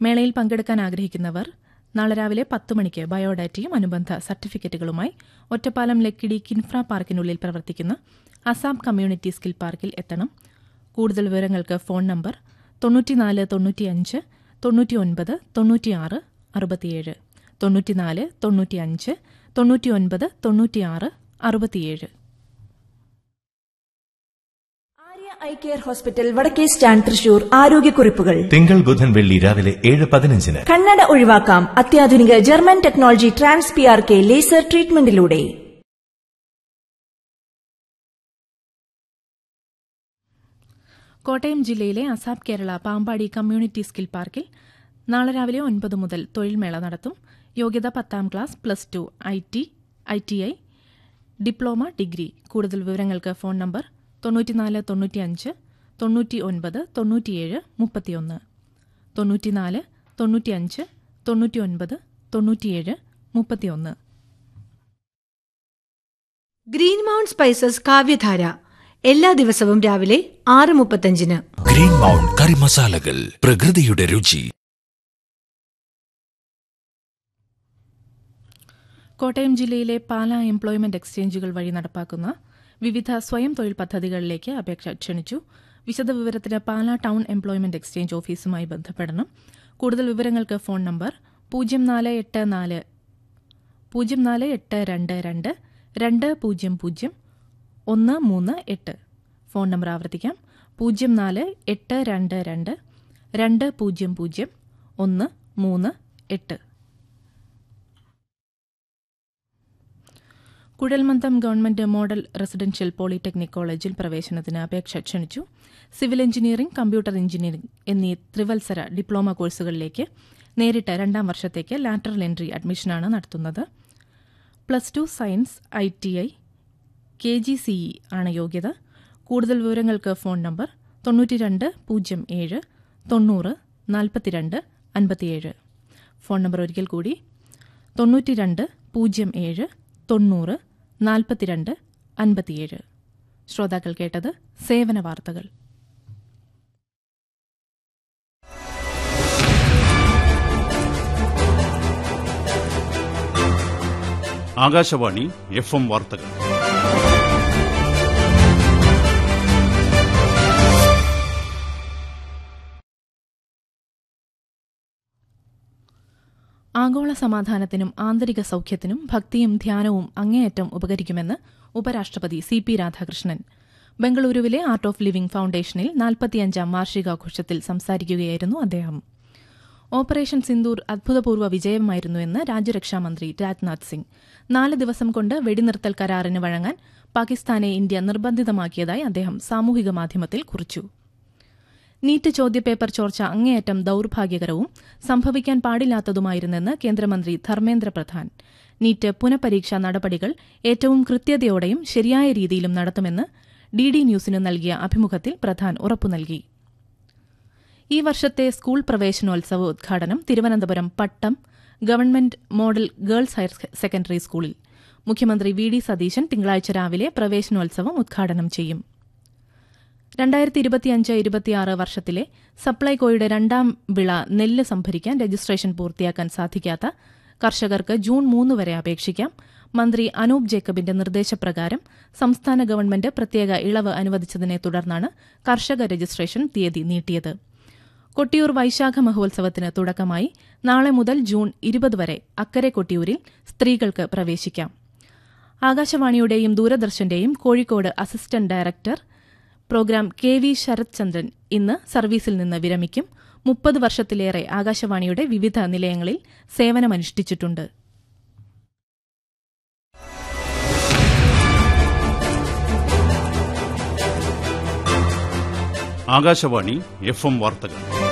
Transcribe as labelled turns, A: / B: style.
A: മേളയിൽ പങ്കെടുക്കാൻ ആഗ്രഹിക്കുന്നവർ നാളെ രാവിലെ പത്ത് മണിക്ക് ബയോഡാറ്റയും അനുബന്ധ സർട്ടിഫിക്കറ്റുകളുമായി ഒറ്റപ്പാലം ലക്കിടി കിൻഫ്ര പാർക്കിനുള്ളിൽ പ്രവർത്തിക്കുന്ന അസാം കമ്മ്യൂണിറ്റി സ്കിൽ പാർക്കിൽ എത്തണം കൂടുതൽ വിവരങ്ങൾക്ക് ഫോൺ നമ്പർ തൊണ്ണൂറ്റിനാല് തൊണ്ണൂറ്റിയഞ്ച് തൊണ്ണൂറ്റിയൊൻപത് തൊണ്ണൂറ്റിയാറ് അറുപത്തിയേഴ് തൊണ്ണൂറ്റിനാല് തൊണ്ണൂറ്റിയഞ്ച് തൊണ്ണൂറ്റിയൊൻപത് തൊണ്ണൂറ്റിയാറ് അറുപത്തിയേഴ്
B: ആര്യ ഐ കെയർ ഹോസ്പിറ്റൽ വടക്കേ സ്റ്റാൻഡ് തൃശൂർ ആരോഗ്യക്കുറിപ്പുകൾ
C: തിങ്കൾ ബുധൻ വെള്ളി രാവിലെ ഏഴ് പതിനഞ്ചിന്
B: കണ്ണട ഒഴിവാക്കാം അത്യാധുനിക German technology trans P R K laser ട്രീറ്റ്മെന്റിലൂടെ
A: കോട്ടയം ജില്ലയിലെ ASAP Kerala Pampady community skill പാർക്കിൽ നാളെ രാവിലെ ഒൻപത് മുതൽ തൊഴിൽമേള നടത്തും യോഗ്യത പത്താം class plus two I T I T I diploma degree കൂടുതൽ വിവരങ്ങൾക്ക് ഫോൺ നമ്പർ തൊണ്ണൂറ്റിനാല് തൊണ്ണൂറ്റിയഞ്ച് തൊണ്ണൂറ്റി ഒൻപത് തൊണ്ണൂറ്റിയേഴ് മുപ്പത്തിയൊന്ന് തൊണ്ണൂറ്റിനാല് തൊണ്ണൂറ്റിയഞ്ച് തൊണ്ണൂറ്റിയൊൻപത് തൊണ്ണൂറ്റിയേഴ് മുപ്പത്തിയൊന്ന്
D: ഗ്രീൻ മൗണ്ട് സ്പൈസസ് കാവ്യധാര എല്ലാ ദിവസവും രാവിലെ ആറ് മുപ്പത്തഞ്ചിന്
E: ഗ്രീൻ മൗണ്ട് കറി മസാലകൾ പ്രകൃതിയുടെ രുചി
A: കോട്ടയം ജില്ലയിലെ പാലാ എംപ്ലോയ്മെന്റ് എക്സ്ചേഞ്ചുകൾ വഴി നടപ്പാക്കുന്ന വിവിധ സ്വയം തൊഴിൽ പദ്ധതികളിലേക്ക് അപേക്ഷ ക്ഷണിച്ചു വിശദവിവരത്തിന് പാലാ ടൗൺ എംപ്ലോയ്മെന്റ് എക്സ്ചേഞ്ച് ഓഫീസുമായി ബന്ധപ്പെടണം കൂടുതൽ വിവരങ്ങൾക്ക് ഫോൺ നമ്പർ പൂജ്യം നാല് എട്ട് നാല് പൂജ്യം നാല് എട്ട് രണ്ട് രണ്ട് രണ്ട് പൂജ്യം പൂജ്യം ഒന്ന് മൂന്ന് എട്ട് ഫോൺ നമ്പർ ആവർത്തിക്കാം പൂജ്യം നാല് എട്ട് രണ്ട് രണ്ട് രണ്ട് പൂജ്യം പൂജ്യം ഒന്ന് മൂന്ന് എട്ട് കുഴൽമന്ദം ഗവൺമെന്റ് മോഡൽ റെസിഡൻഷ്യൽ പോളിടെക്നിക് കോളേജിൽ പ്രവേശനത്തിന് അപേക്ഷ ക്ഷണിച്ചു സിവിൽ എഞ്ചിനീയറിംഗ് കമ്പ്യൂട്ടർ എഞ്ചിനീയറിംഗ് എന്നീ ത്രിവത്സര ഡിപ്ലോമ കോഴ്സുകളിലേക്ക് നേരിട്ട് രണ്ടാം വർഷത്തേക്ക് ലാറ്ററൽ എൻട്രി അഡ്മിഷനാണ് നടത്തുന്നത് plus two science I T I K G C E ആണ് യോഗ്യത കൂടുതൽ വിവരങ്ങൾക്ക് ഫോൺ നമ്പർ തൊണ്ണൂറ്റിരണ്ട് പൂജ്യം ഏഴ് തൊണ്ണൂറ് നാൽപ്പത്തിരണ്ട് അൻപത്തിയേഴ് ഫോൺ നമ്പർ ഒരിക്കൽ കൂടി തൊണ്ണൂറ്റിരണ്ട് പൂജ്യം ഏഴ് തൊണ്ണൂറ് നാൽപ്പത്തിരണ്ട് അൻപത്തിയേഴ് ശ്രോതാക്കൾ കേട്ടത് സേവന വാർത്തകൾ
F: ആകാശവാണി എഫ് എം വാർത്തകൾ
A: ആഗോള സമാധാനത്തിനും ആന്തരിക സൌഖ്യത്തിനും ഭക്തിയും ധ്യാനവും അങ്ങേയറ്റം ഉപകരിക്കുമെന്ന് ഉപരാഷ്ട്രപതി സി പി രാധാകൃഷ്ണൻ ബംഗളൂരുവിലെ ആർട്ട് ഓഫ് ലിവിംഗ് ഫൌണ്ടേഷനിൽ നാൽപ്പത്തിയഞ്ചാം വാർഷികാഘോഷത്തിൽ സംസാരിക്കുകയായിരുന്നു അദ്ദേഹം ഓപ്പറേഷൻ സിന്ദൂർ അഭൂതപൂർവ്വ വിജയമായിരുന്നുവെന്ന് രാജ്യരക്ഷാമന്ത്രി രാജ്നാഥ് സിംഗ് നാല് ദിവസം കൊണ്ട് വെടിനിർത്തൽ കരാറിന് വഴങ്ങാൻ പാകിസ്ഥാനെ ഇന്ത്യ നിർബന്ധിതമാക്കിയതായി അദ്ദേഹം സാമൂഹിക മാധ്യമത്തിൽ കുറിച്ചു നീറ്റ് ചോദ്യപേപ്പർ ചോർച്ച അങ്ങേയറ്റം ദൌർഭാഗ്യകരവും സംഭവിക്കാൻ പാടില്ലാത്തതുമായിരുന്നെന്ന് കേന്ദ്രമന്ത്രി ധർമ്മേന്ദ്ര പ്രധാൻ നീറ്റ് പുനഃപരീക്ഷാ നടപടികൾ ഏറ്റവും കൃത്യതയോടെയും ശരിയായ രീതിയിലും നടത്തുമെന്ന് ഡി ഡി ന്യൂസിന് നൽകിയ അഭിമുഖത്തിൽ പ്രധാൻ ഉറപ്പു നൽകി ഈ വർഷത്തെ സ്കൂൾ പ്രവേശനോത്സവ ഉദ്ഘാടനം Thiruvananthapuram Pattom government model girls higher secondary സ്കൂളിൽ മുഖ്യമന്ത്രി വി ഡി സതീശൻ തിങ്കളാഴ്ച രാവിലെ പ്രവേശനോത്സവം ഉദ്ഘാടനം ചെയ്യും രണ്ടായിരത്തി ഇരുപത്തിയഞ്ച് ഇരുപത്തിയാറ് വർഷത്തിലെ സപ്ലൈകോയുടെ രണ്ടാം വിള നെല്ല് സംഭരിക്കാൻ രജിസ്ട്രേഷൻ പൂർത്തിയാക്കാൻ സാധിക്കാത്ത കർഷകർക്ക് ജൂൺ മൂന്ന് വരെ അപേക്ഷിക്കാം മന്ത്രി അനൂപ് ജേക്കബിന്റെ നിർദ്ദേശപ്രകാരം സംസ്ഥാന ഗവൺമെന്റ് പ്രത്യേക ഇളവ് അനുവദിച്ചതിനെ തുടർന്നാണ് കർഷക രജിസ്ട്രേഷൻ തീയതി നീട്ടിയത് കൊട്ടിയൂർ വൈശാഖ മഹോത്സവത്തിന് തുടക്കമായി നാളെ മുതൽ ജൂൺ ഇരുപത് വരെ അക്കരെ കൊട്ടിയൂരിൽ സ്ത്രീകൾക്ക് പ്രവേശിക്കാം ആകാശവാണിയുടെയും ദൂരദർശന്റെയും Kozhikode assistant director program K V Sarath Chandran ഇന്ന് സർവീസിൽ നിന്ന് വിരമിക്കും മുപ്പത് വർഷത്തിലേറെ ആകാശവാണിയുടെ വിവിധ നിലയങ്ങളിൽ സേവനമനുഷ്ഠിച്ചിട്ടുണ്ട്
F: ആകാശവാണി എഫ് എം വാർത്തകൾ